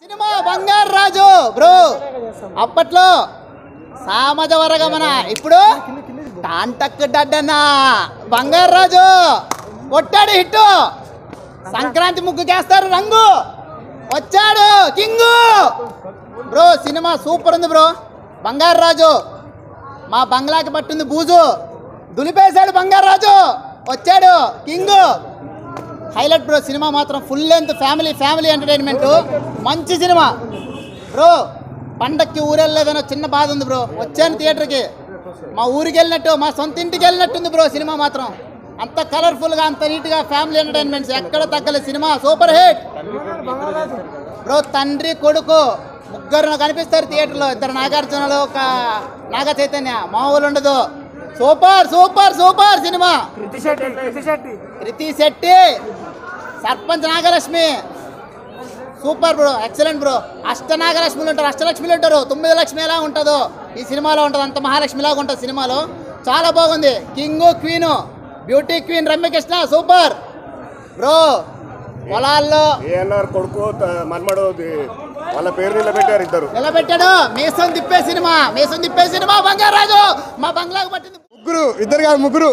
Cinema బంగారు రాజు bro అప్పట్లో సామజ వరగమన ఇప్పుడు టాంటక్ డడ్డన్న బంగారు రాజు కొట్టాడు హిట్ సంక్రాంతి ముగ్గు చేస్తారు రంగు వచ్చాడు కింగు బ్రో సినిమా సూపర్ ఉంది బ్రో బంగారు రాజు మా బంగ్లాకి పట్టింది బూజు దులిపేశాడు బంగారు రాజు వచ్చాడు కింగు హైలైట్ బ్రో సినిమా మాత్రం full length family family entertainment మంచి సినిమా బ్రో పండక్కి ఊరెళ్ళలేదన్న చిన్న బాధ ఉంది బ్రో వచ్చాను థియేటర్కి మా ఊరికి వెళ్ళినట్టు మా సొంత ఇంటికి వెళ్ళినట్టుంది బ్రో సినిమా మాత్రం అంత కలర్ఫుల్గా అంత నీట్గా ఫ్యామిలీ ఎంటర్టైన్మెంట్స్ ఎక్కడ తగ్గలేదు సినిమా సూపర్ హిట్ బ్రో తండ్రి కొడుకు ముగ్గురు కనిపిస్తారు థియేటర్లో ఇద్దరు నాగార్జునలు ఒక నాగ చైతన్య మామూలు ఉండదు super super super cinema Krithi Shetty Krithi Shetty Krithi Shetty sarpanch Nagalakshmi super bro excellent bro అష్ట నాగలక్ష్మిలు ఉంటారు అష్టలక్ష్మిలు ఉంటారు తొమ్మిది లక్ష్మి ఎలా ఉంటుందో ఈ సినిమాలో ఉంటుంది అంత మహాలక్ష్మిలాగా ఉంటుంది సినిమాలో చాలా బాగుంది king queen beauty queen Ramyakrishna super bro పొలాల్లో ఏఎన్ఆర్ కొడుకు త- మన్మడు ది- వాళ్ళ పేరు నిలబెట్టారు ఇద్దరు నిలబెట్టాడు మీసం తిప్పే సినిమా మీసం తిప్పే సినిమా బంగారాజు మా బంగ్లాకు పట్టింది ముగ్గురు ఇద్దరు కాదు ముగ్గురు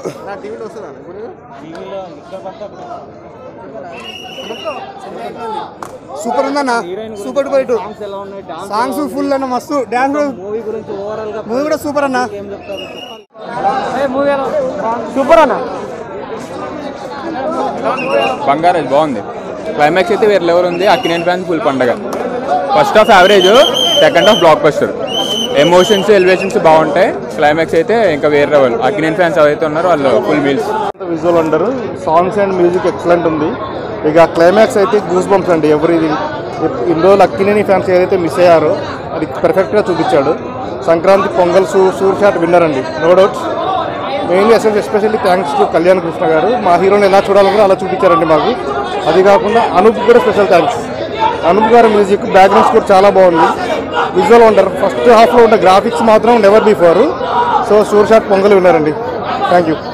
సూపర్ ఉందన్న super duper hit songs full అన్న మస్తు డాన్స్ మూవీ గురించి ఓవరాల్ గా మూవీ కూడా సూపర్ అన్న ఏం చెప్తారు మూవీ సూపర్ అన్న బంగారాజ్ బాగుంది క్లైమాక్స్ అయితే వేరే లెవెల్ ఉంది అక్కినేని ఫ్యాన్స్ ఫుల్ పండగ first half average second half blockbuster emotions elevations బాగుంటాయి క్లైమాక్స్ అయితే ఇంకా వేరే లెవెల్ అక్కినేని ఫ్యాన్స్ ఎవరైతే ఉన్నారో వాళ్ళు ఫుల్ మీల్స్ విజువల్ అంటారు సాంగ్స్ అండ్ మ్యూజిక్ ఎక్సలెంట్ ఉంది ఇక క్లైమాక్స్ అయితే గూస్ బంప్స్ అండి ఎవరిది ఇన్ని రోజులు అక్కినేని ఫ్యాన్స్ ఏదైతే మిస్ అయ్యారో అది పర్ఫెక్ట్గా చూపించాడు సంక్రాంతి పొంగల్ సూ సూర్ షాట్ విన్నర్ అండి నో డౌట్స్ మెయిన్లీ అసలు especially thanks to Kalyan Krishna garu మా హీరోని ఎలా చూడాలో అలా చూపించారండి మాకు అది కాకుండా అనూప్ కూడా స్పెషల్ థ్యాంక్స్ అనూప్ గారి మ్యూజిక్ బ్యాక్గ్రౌండ్ స్కోర్ చాలా బాగుంది విజువల్ వండర్ ఫస్ట్ హాఫ్లో ఉన్న గ్రాఫిక్స్ మాత్రం never before so sure shot Pongal విన్నారండి థ్యాంక్ యూ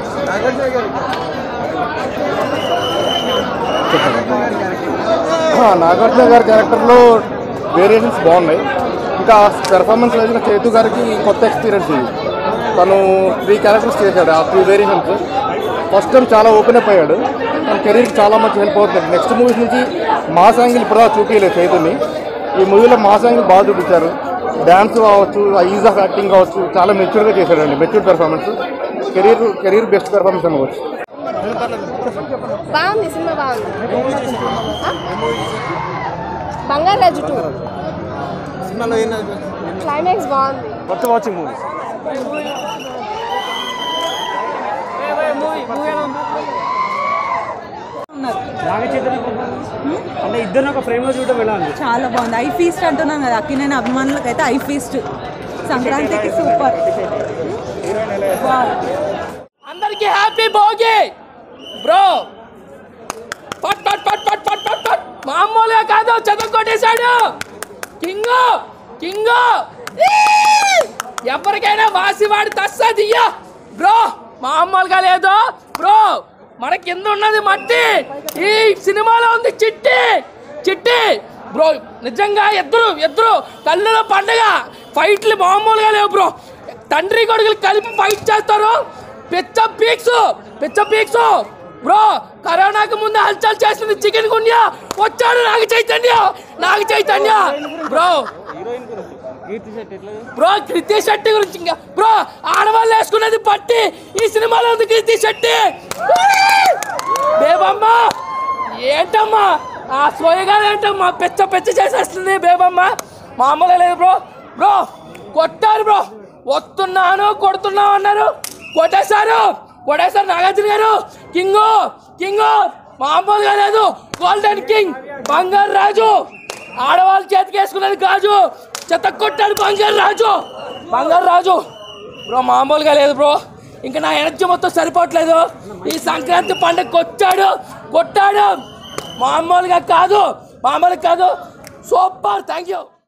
నాగార్జున గారి క్యారెక్టర్లో వేరియేషన్స్ బాగున్నాయి ఇంకా పెర్ఫార్మెన్స్ వేసిన చేతు గారికి కొత్త ఎక్స్పీరియన్స్ ఇది తను త్రీ క్యారెక్టర్స్ చేశాడు ఆ త్రీ వేరియేషన్స్ ఫస్ట్ టైం చాలా ఓపెన్ అప్ అయ్యాడు తన కెరీర్కి చాలా మంచి హెల్ప్ అవుతుంది నెక్స్ట్ మూవీస్ నుంచి మాస్ యాంగిల్ ఇప్పుడు చూపించలేదు చైతుని ఈ మూవీలో మాస్ యాంగిల్ బాగా చూపించారు డ్యాన్స్ కావచ్చు ఈజ్ ఆఫ్ యాక్టింగ్ కావచ్చు చాలా మెచ్యూర్గా చేశాడండి mature performance career career best performance అనుకోవచ్చు బాగుంది సినిమా బాగుంది ఆ? బంగారాజు టూ క్లైమాక్స్ బాగుంది కొత్త వాచింగ్ మూవీ నాగ చైతన్య అంటే ఇద్దరు ఒక ఫ్రేమ్ లో చూడడం ఎలా ఉంది చాలా బాగుంది ఐ ఫీస్ట్ అంటున్నాం కదా అక్కినేని అభిమానులకు అయితే ఐ ఫీస్ట్ సంక్రాంతికి సూపర్ అందరికి హ్యాపీ భోగి బ్రో పట్ పట్ పట్ పట్ పట్ పట్ పట్ మామూలుగా కాదు చదువు కొట్టేశాడు కింగ్ కింగ్ ఎవరికైనా వాసివాడి తస్సదియ్యా బ్రో మామూలుగా లేదు బ్రో మన కింద ఉన్నది మట్టి ఈ సినిమాలో ఉంది చిట్టి చిట్టి బ్రో నిజంగా ఇద్దరు ఇద్దరు కళ్ళుల పండగ ఫైట్లు మామూలుగా లేవు బ్రో తండ్రి కొడుకులు కలిపి ఫైట్ చేస్తారు పిచ్చ పీక్స్ పిచ్చ పీక్స్ బ్రో కరోనాకు ముందు హల్చల్ చేసింది చికెన్ గున్యా వచ్చాడు నాగ చైతన్య నాగ చైతన్య బ్రో బ్రో కృతి శెట్టి గురించి ఇంకా బ్రో ఆడవాళ్ళు వేసుకున్నది పట్టి ఈ సినిమాలో ఉంది కృతి శెట్టి బేబమ్మ ఏంటమ్మా ఆ సోయగా ఏంటమ్మా పెచ్చ పెచ్చ చేసేస్తుంది బేబమ్మ మామూలుగా లేదు బ్రో బ్రో కొట్టారు బ్రో వస్తున్నాను కొడుతున్నావు అన్నారు కొట్టేశారు కొట్టేశారు నాగార్జున గారు కింగు కింగు మామూలుగా లేదు గోల్డెన్ కింగ్ బంగారు రాజు ఆడవాళ్ళ చేతికి వేసుకున్నది గాజు చెత్త కొట్టాడు బంగారు రాజు బంగారు రాజు బ్రో మామూలుగా లేదు బ్రో ఇంకా నా ఎనర్జీ మొత్తం సరిపోవట్లేదు ఈ సంక్రాంతి పండుగకి వచ్చాడు కొట్టాడు మామూలుగా కాదు మామూలుగా కాదు సూపర్ థ్యాంక్ యూ